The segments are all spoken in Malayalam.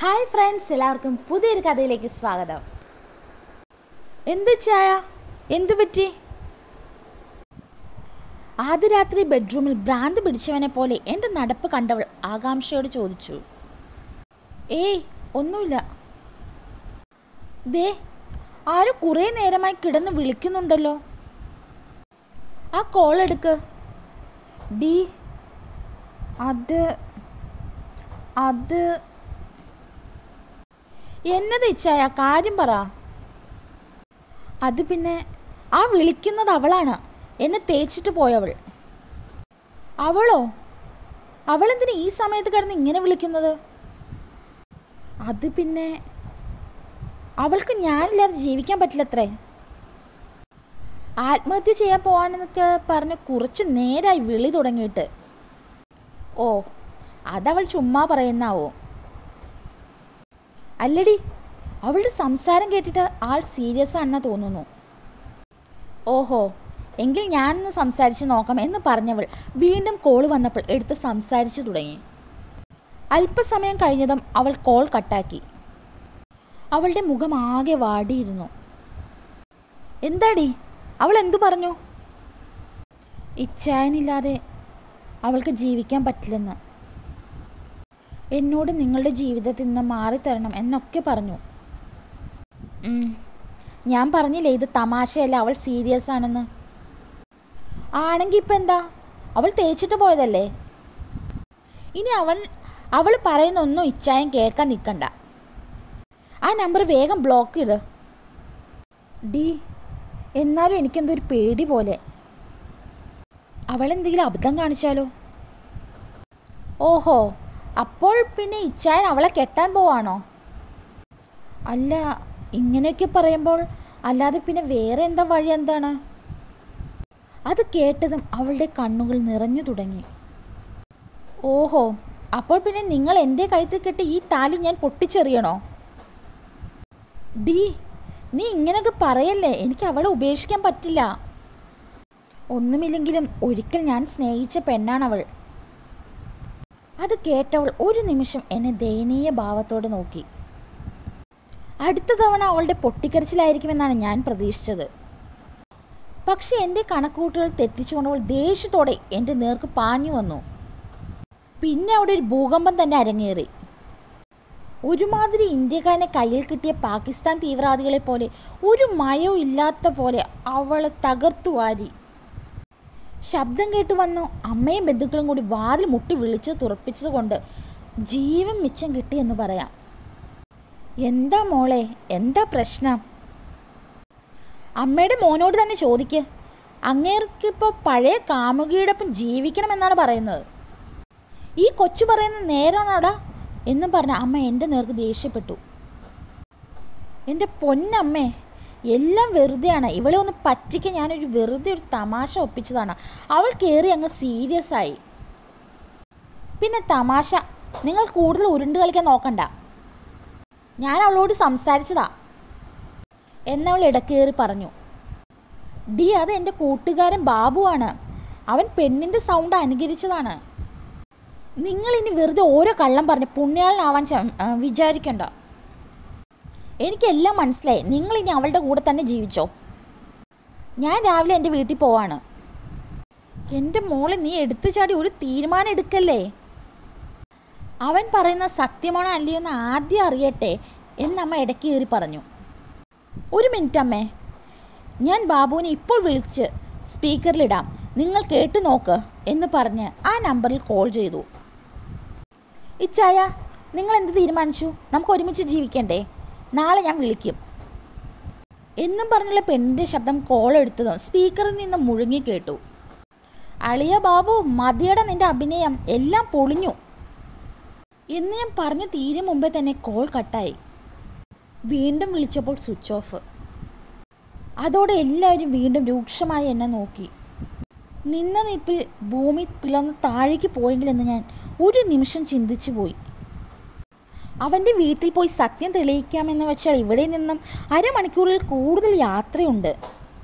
ഹായ് ഫ്രണ്ട്സ് എല്ലാവർക്കും പുതിയൊരു കഥയിലേക്ക് സ്വാഗതം എന്ത് ചായ എന്തു പറ്റി ആദ്യ രാത്രി ബെഡ്റൂമിൽ ഭ്രാന്ത് പിടിച്ചവനെ പോലെ എൻ്റെ നടപ്പ് കണ്ടവൾ ആകാംക്ഷയോട് ചോദിച്ചു ഏയ് ഒന്നുമില്ല ദേ ആരും കുറേ നേരമായി കിടന്ന് വിളിക്കുന്നുണ്ടല്ലോ ആ കോൾ എടുക്ക് ഡി അത് അത് എന്നത് ഇച്ചായ കാര്യം പറ അത് പിന്നെ ആ വിളിക്കുന്നത് അവളാണ് എന്നെ തേച്ചിട്ട് പോയവൾ അവളോ അവളെന്തിനാ ഈ സമയത്ത് കിടന്ന് ഇങ്ങനെ വിളിക്കുന്നത് അത് പിന്നെ അവൾക്ക് ഞാനില്ലാതെ ജീവിക്കാൻ പറ്റില്ലത്രേ ആത്മഹത്യ ചെയ്യാൻ പോവാനെന്നൊക്കെ പറഞ്ഞ് കുറച്ച് നേരായി വിളി തുടങ്ങിയിട്ട് ഓ അതവൾ ചുമ്മാ പറയുന്നാവോ അല്ലടി അവളുടെ സംസാരം കേട്ടിട്ട് ആൾ സീരിയസ് ആണെന്ന് തോന്നുന്നു ഓഹോ എങ്കിൽ ഞാനൊന്ന് സംസാരിച്ച് നോക്കാം എന്ന് പറഞ്ഞവൾ വീണ്ടും കോൾ വന്നപ്പോൾ എടുത്ത് സംസാരിച്ചു തുടങ്ങി അല്പസമയം കഴിഞ്ഞതും അവൾ കോൾ കട്ടാക്കി അവളുടെ മുഖം ആകെ വാടിയിരുന്നു എന്താടി അവൾ എന്തു പറഞ്ഞു ഇച്ഛായനില്ലാതെ അവൾക്ക് ജീവിക്കാൻ പറ്റില്ലെന്ന് എന്നോട് നിങ്ങളുടെ ജീവിതത്തിൽ നിന്ന് മാറിത്തരണം എന്നൊക്കെ പറഞ്ഞു ഉം. ഞാൻ പറഞ്ഞില്ലേ ഇത് തമാശയല്ല അവൾ സീരിയസ് ആണെന്ന് ആണെങ്കിൽ ഇപ്പം എന്താ അവൾ തേച്ചിട്ട് പോയതല്ലേ ഇനി അവൾ അവൾ പറയുന്ന ഒന്നും ഇച്ഛായം കേൾക്കാൻ നിൽക്കണ്ട ആ നമ്പർ വേഗം ബ്ലോക്ക് ചെയ്ത് ഡി എന്നാലും എനിക്കെന്തോ ഒരു പേടി പോലെ അവളെന്തെങ്കിലും അബദ്ധം കാണിച്ചാലോ ഓഹോ അപ്പോൾ പിന്നെ ഇച്ചായൻ അവളെ കെട്ടാൻ പോവാണോ അല്ല ഇങ്ങനെയൊക്കെ പറയുമ്പോൾ അല്ലാതെ പിന്നെ വേറെ എന്താ വഴി എന്താണ് അത് കേട്ടതും അവളുടെ കണ്ണുകൾ നിറഞ്ഞു തുടങ്ങി ഓഹോ അപ്പോൾ പിന്നെ നിങ്ങൾ എൻ്റെ കഴുത്തിൽ കെട്ടി ഈ താലി ഞാൻ പൊട്ടിച്ചെറിയണോ ഡി നീ ഇങ്ങനെയൊക്കെ പറയല്ലേ എനിക്ക് അവളെ ഉപേക്ഷിക്കാൻ പറ്റില്ല ഒന്നുമില്ലെങ്കിലും ഒരിക്കൽ ഞാൻ സ്നേഹിച്ച പെണ്ണാണവൾ അത് കേട്ടവൾ ഒരു നിമിഷം എന്നെ ദയനീയ ഭാവത്തോടെ നോക്കി അടുത്ത തവണ അവളുടെ പൊട്ടിക്കരച്ചിലായിരിക്കുമെന്നാണ് ഞാൻ പ്രതീക്ഷിച്ചത് പക്ഷെ എൻ്റെ കണക്കൂട്ടുകൾ തെറ്റിച്ചുകൊണ്ടവൾ ദേഷ്യത്തോടെ എൻ്റെ നേർക്ക് പാഞ്ഞു വന്നു പിന്നെ അവിടെ ഒരു ഭൂകമ്പം തന്നെ അരങ്ങേറി ഒരുമാതിരി ഇന്ത്യക്കാരനെ കയ്യിൽ കിട്ടിയ പാകിസ്ഥാൻ തീവ്രവാദികളെ പോലെ ഒരു മയവും ഇല്ലാത്ത പോലെ അവളെ തകർത്തു വാരി ശബ്ദം കേട്ട് വന്നു അമ്മയും ബന്ധുക്കളും കൂടി വാതിൽ മുട്ടി വിളിച്ച് തുറപ്പിച്ചത് കൊണ്ട് ജീവൻ മിച്ചം കിട്ടിയെന്ന് പറയാം എന്താ മോളെ എന്താ പ്രശ്നം അമ്മയുടെ മോനോട് തന്നെ ചോദിക്ക് അങ്ങേർക്കിപ്പോൾ പഴയ കാമുകിയോടൊപ്പം ജീവിക്കണമെന്നാണ് പറയുന്നത് ഈ കൊച്ചു പറയുന്ന നേരാണോടാ എന്ന് പറഞ്ഞ അമ്മ എൻ്റെ നേർക്ക് ദേഷ്യപ്പെട്ടു എൻ്റെ പൊന്നമ്മേ എല്ലാം വെറുതെയാണ് ഇവളെ ഒന്ന് പറ്റിക്കാൻ ഞാനൊരു വെറുതെ ഒരു തമാശ ഒപ്പിച്ചതാണ് അവൾ കയറി അങ്ങ് സീരിയസ് ആയി പിന്നെ തമാശ നിങ്ങൾ കൂടുതൽ ഉരുണ്ട് കളിക്കാൻ നോക്കണ്ട ഞാൻ അവളോട് സംസാരിച്ചതാ എന്നവൾ ഇടക്കേറി പറഞ്ഞു ഡി അത് എൻ്റെ കൂട്ടുകാരൻ ബാബുവാണ് അവൻ പെണ്ണിൻ്റെ സൗണ്ട് അനുകരിച്ചതാണ് നിങ്ങൾ ഇനി വെറുതെ ഓരോ കള്ളം പറഞ്ഞ് പുണ്യാളനാവാൻ ച- ആ, വിചാരിക്കണ്ട എനിക്കെല്ലാം മനസ്സിലായി നിങ്ങൾ ഇനി അവളുടെ കൂടെ തന്നെ ജീവിച്ചോ ഞാൻ രാവിലെ എൻ്റെ വീട്ടിൽ പോവാണ് എൻ്റെ മോളെ നീ എടുത്തു ചാടി ഒരു തീരുമാനം എടുക്കല്ലേ അവൻ പറയുന്ന സത്യമാണോ അല്ലയോ എന്ന് ആദ്യം അറിയട്ടെ എന്നമ്മ ഇടയ്ക്ക് കയറി പറഞ്ഞു ഒരു മിനിറ്റ് അമ്മേ ഞാൻ ബാബുവിനെ ഇപ്പോൾ വിളിച്ച് സ്പീക്കറിലിടാം നിങ്ങൾ കേട്ടു നോക്ക് എന്ന് പറഞ്ഞ് ആ നമ്പറിൽ കോൾ ചെയ്തു ഇച്ചായ നിങ്ങൾ എന്ത് തീരുമാനിച്ചു നമുക്ക് ഒരുമിച്ച് ജീവിക്കണ്ടേ നാളെ ഞാൻ വിളിക്കും എന്നും പറഞ്ഞുള്ള പെണ്ണിൻ്റെ ശബ്ദം കോൾ എടുത്തതും സ്പീക്കറിൽ നിന്ന് മുഴുങ്ങി കേട്ടു അളിയ ബാബു മതിയുടെ നിന്റെ അഭിനയം എല്ലാം പൊളിഞ്ഞു എന്ന് ഞാൻ പറഞ്ഞു തീരെ മുമ്പേ തന്നെ കോൾ കട്ടായി വീണ്ടും വിളിച്ചപ്പോൾ സ്വിച്ച് ഓഫ് അതോടെ എല്ലാവരും വീണ്ടും രൂക്ഷമായി എന്നെ നോക്കി നിന്ന നിപ്പിൽ ഭൂമി പിളർന്ന് താഴേക്ക് പോയെങ്കിലെന്ന് ഞാൻ ഒരു നിമിഷം ചിന്തിച്ചു പോയി അവൻ്റെ വീട്ടിൽ പോയി സത്യം തെളിയിക്കാമെന്ന് വെച്ചാൽ ഇവിടെ നിന്നും അരമണിക്കൂറിൽ കൂടുതൽ യാത്രയുണ്ട്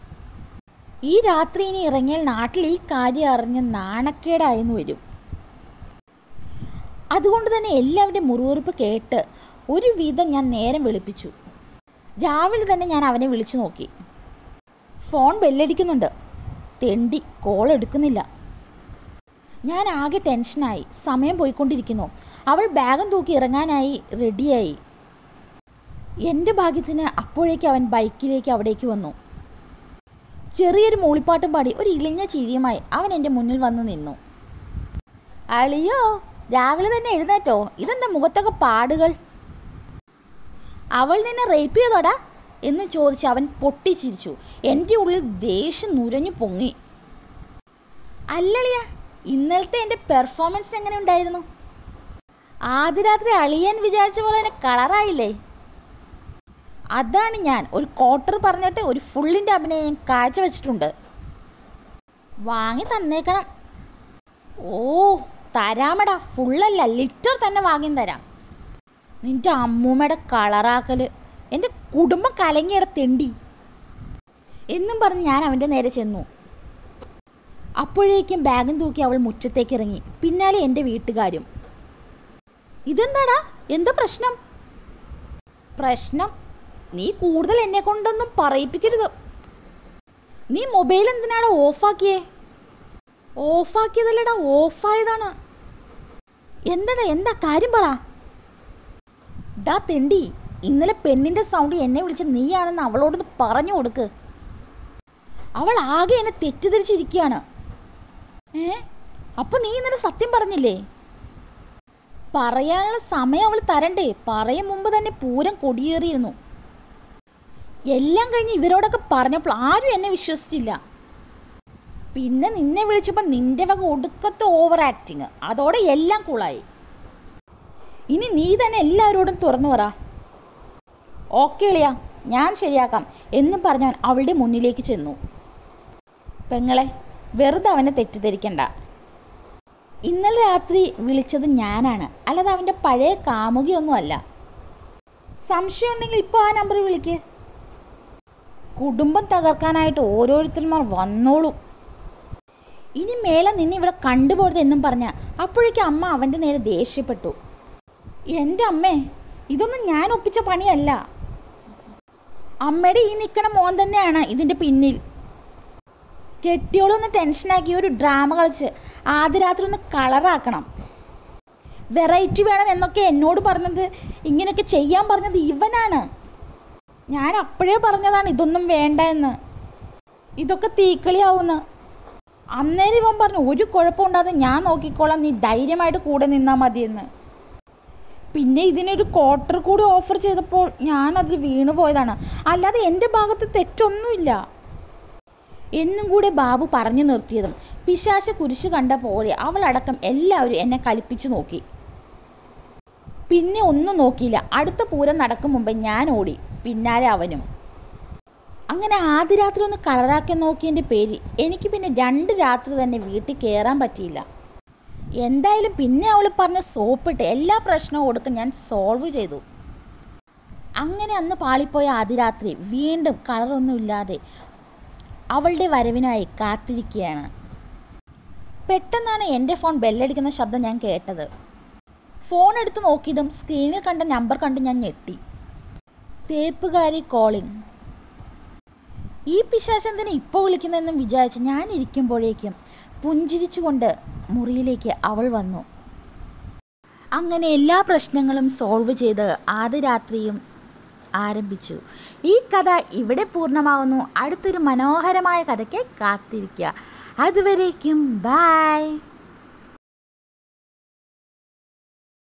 ഈ രാത്രി ഇനി ഇറങ്ങിയാൽ നാട്ടിൽ ഈ കാര്യം അറിഞ്ഞ് നാണക്കേടായെന്ന് വരും അതുകൊണ്ട് തന്നെ എല്ലാവരുടെയും മുറിവുറുപ്പ് കേട്ട് ഒരു വിധം ഞാൻ നേരം വെളുപ്പിച്ചു രാവിലെ തന്നെ ഞാൻ അവനെ വിളിച്ചു നോക്കി ഫോൺ ബെല്ലടിക്കുന്നുണ്ട് തെണ്ടി കോൾ എടുക്കുന്നില്ല ഞാൻ ആകെ ടെൻഷനായി സമയം പോയിക്കൊണ്ടിരിക്കുന്നു അവൾ ബാഗും തൂക്കി ഇറങ്ങാനായി റെഡിയായി എൻ്റെ ഭാഗ്യത്തിന് അപ്പോഴേക്ക് അവൻ ബൈക്കിലേക്ക് അവിടേക്ക് വന്നു ചെറിയൊരു മൂളിപ്പാട്ടും പാടി ഒരു ഇളിഞ്ഞ ചിരിയുമായി അവൻ എൻ്റെ മുന്നിൽ വന്ന് നിന്നു അളിയോ രാവിലെ തന്നെ എഴുന്നേറ്റോ ഇതെന്താ മുഖത്തൊക്കെ പാടുകൾ അവൾ നിന്നെ റേപ്പ് ചെയ്തോടാ എന്ന് ചോദിച്ച് അവൻ പൊട്ടിച്ചിരിച്ചു എൻ്റെ ഉള്ളിൽ ദേഷ്യം നുരഞ്ഞു പൊങ്ങി അല്ലളിയ ഇന്നലത്തെ എൻ്റെ പെർഫോമൻസ് എങ്ങനെ ഉണ്ടായിരുന്നു ആദ്യ രാത്രി അളിയൻ വിചാരിച്ച പോലെ തന്നെ കളറായില്ലേ അതാണ് ഞാൻ ഒരു ക്വാർട്ടർ പറഞ്ഞിട്ട് ഒരു ഫുള്ളിൻ്റെ അഭിനയം കാഴ്ചവെച്ചിട്ടുണ്ട് വാങ്ങി തന്നേക്കണം ഓ തരാമടാ ഫുള്ളല്ല ലിറ്റർ തന്നെ വാങ്ങി തരാം നിന്റെ അമ്മൂമ്മയുടെ കളറാക്കൽ എൻ്റെ കുടുംബം കലങ്ങിയുടെ തെണ്ടി എന്നും പറഞ്ഞ് ഞാൻ അവൻ്റെ നേരെ ചെന്നു അപ്പോഴേക്കും ബാഗും തൂക്കി അവൾ മുറ്റത്തേക്ക് ഇറങ്ങി പിന്നാലെ എൻ്റെ വീട്ടുകാരും ഇതെന്താടാ എന്താ പ്രശ്നം പ്രശ്നം നീ കൂടുതൽ എന്നെ കൊണ്ടൊന്നും പറയിപ്പിക്കരുത് നീ മൊബൈൽ എന്തിനാടാ ഓഫാക്കിയേ ഓഫാക്കിയതല്ലടാ ഓഫായതാണ് എന്താടാ എന്താ കാര്യം പറ ദാ തെണ്ടി ഇന്നലെ പെണ്ണിന്റെ സൗണ്ട് എന്നെ വിളിച്ച നീയാണെന്ന് അവളോടൊന്ന് പറഞ്ഞു കൊടുക്ക് അവൾ ആകെ എന്നെ തെറ്റിദ്ധരിച്ചിരിക്കുകയാണ് ഏ അപ്പൊ നീ ഇന്നലെ സത്യം പറഞ്ഞില്ലേ പറയാനുള്ള സമയം അവൾ തരണ്ടേ പറയും മുമ്പ് തന്നെ പൂരം കൊടിയേറിയിരുന്നു എല്ലാം കഴിഞ്ഞ് ഇവരോടൊക്കെ പറഞ്ഞപ്പോൾ ആരും എന്നെ വിശ്വസിച്ചില്ല പിന്നെ നിന്നെ വിളിച്ചപ്പോൾ നിന്റെ വക ഒടുക്കത്തെ ഓവർ ആക്ടിങ് അതോടെ എല്ലാം കൂളായി ഇനി നീ തന്നെ എല്ലാവരോടും തുറന്നു പറ ഓക്കെ ഇളിയ ഞാൻ ശരിയാക്കാം എന്ന് പറഞ്ഞവൻ അവളുടെ മുന്നിലേക്ക് ചെന്നു പെങ്ങളെ വെറുതെ അവനെ തെറ്റിദ്ധരിക്കണ്ട ഇന്നലെ രാത്രി വിളിച്ചത് ഞാനാണ് അല്ലാതെ അവൻ്റെ പഴയ കാമുകിയൊന്നുമല്ല സംശയം ഉണ്ടെങ്കിൽ ഇപ്പോൾ ആ നമ്പറിൽ വിളിക്ക് കുടുംബം തകർക്കാനായിട്ട് ഓരോരുത്തന്മാർ വന്നോളും ഇനി മേലെ നിന്നെ ഇവിടെ കണ്ടുപോരുത് എന്നും പറഞ്ഞ അപ്പോഴേക്കും അമ്മ അവൻ്റെ നേരെ ദേഷ്യപ്പെട്ടു എൻ്റെ അമ്മേ ഇതൊന്നും ഞാൻ ഒപ്പിച്ച പണിയല്ല അമ്മയുടെ ഈ നിൽക്കണ മോൻ തന്നെയാണ് ഇതിൻ്റെ പിന്നിൽ കെട്ടിയോളൊന്ന് ടെൻഷനാക്കി ഒരു ഡ്രാമ കളിച്ച് ആദ്യ രാത്രി ഒന്ന് കളറാക്കണം വെറൈറ്റി വേണം എന്നൊക്കെ എന്നോട് പറഞ്ഞത് ഇങ്ങനെയൊക്കെ ചെയ്യാൻ പറഞ്ഞത് ഇവനാണ് ഞാൻ അപ്പോഴേ പറഞ്ഞതാണ് ഇതൊന്നും വേണ്ട എന്ന് ഇതൊക്കെ തീക്കളിയാവുമെന്ന് അന്നേരം ഇവൻ പറഞ്ഞു ഒരു കുഴപ്പമുണ്ടാതെ ഞാൻ നോക്കിക്കോളാം നീ ധൈര്യമായിട്ട് കൂടെ നിന്നാൽ മതിയെന്ന് പിന്നെ ഇതിനൊരു ക്വാർട്ടർ കൂടി ഓഫർ ചെയ്തപ്പോൾ ഞാൻ അതിൽ വീണു പോയതാണ് അല്ലാതെ എൻ്റെ ഭാഗത്ത് തെറ്റൊന്നുമില്ല എന്നും കൂടെ ബാബു പറഞ്ഞു നിർത്തിയതും പിശാശ കുരിശ് കണ്ട പോലെ അവളടക്കം എല്ലാവരും എന്നെ കലിപ്പിച്ചു നോക്കി പിന്നെ ഒന്നും നോക്കിയില്ല അടുത്ത പൂരം നടക്കും മുമ്പേ ഞാൻ ഓടി പിന്നാലെ അവനും അങ്ങനെ ആദ്യ രാത്രി ഒന്ന് കളറാക്കി നോക്കിയതിൻ്റെ പേര് എനിക്ക് പിന്നെ രണ്ട് രാത്രി തന്നെ വീട്ടിൽ കയറാൻ പറ്റിയില്ല എന്തായാലും പിന്നെ അവൾ പറഞ്ഞ സോപ്പിട്ട് എല്ലാ പ്രശ്നവും കൊടുക്കും ഞാൻ സോൾവ് ചെയ്തു അങ്ങനെ അന്ന് പാളിപ്പോയ ആദ്യ രാത്രി വീണ്ടും കളറൊന്നുമില്ലാതെ അവളുടെ വരവിനായി കാത്തിരിക്കുകയാണ് പെട്ടെന്നാണ് എൻ്റെ ഫോൺ ബെല്ലടിക്കുന്ന ശബ്ദം ഞാൻ കേട്ടത് ഫോൺ എടുത്ത് നോക്കിയതും സ്ക്രീനിൽ കണ്ട നമ്പർ കണ്ട് ഞാൻ ഞെട്ടി തേപ്പുകാരി കോളിംഗ് ഈ പിശാചന്തിനെ ഇപ്പോൾ വിളിക്കുന്നതെന്നും വിചാരിച്ച് ഞാൻ ഇരിക്കുമ്പോഴേക്കും പുഞ്ചിരിച്ചുകൊണ്ട് മുറിയിലേക്ക് അവൾ വന്നു അങ്ങനെ എല്ലാ പ്രശ്നങ്ങളും സോൾവ് ചെയ്ത് ആദ്യ രാത്രിയും ആരംഭിച്ചു ഈ കഥ ഇവിടെ പൂർണ്ണമാവുന്നു അടുത്തൊരു മനോഹരമായ കഥയ്ക്ക് കാത്തിരിക്കുക അതുവരേക്കും ബായ്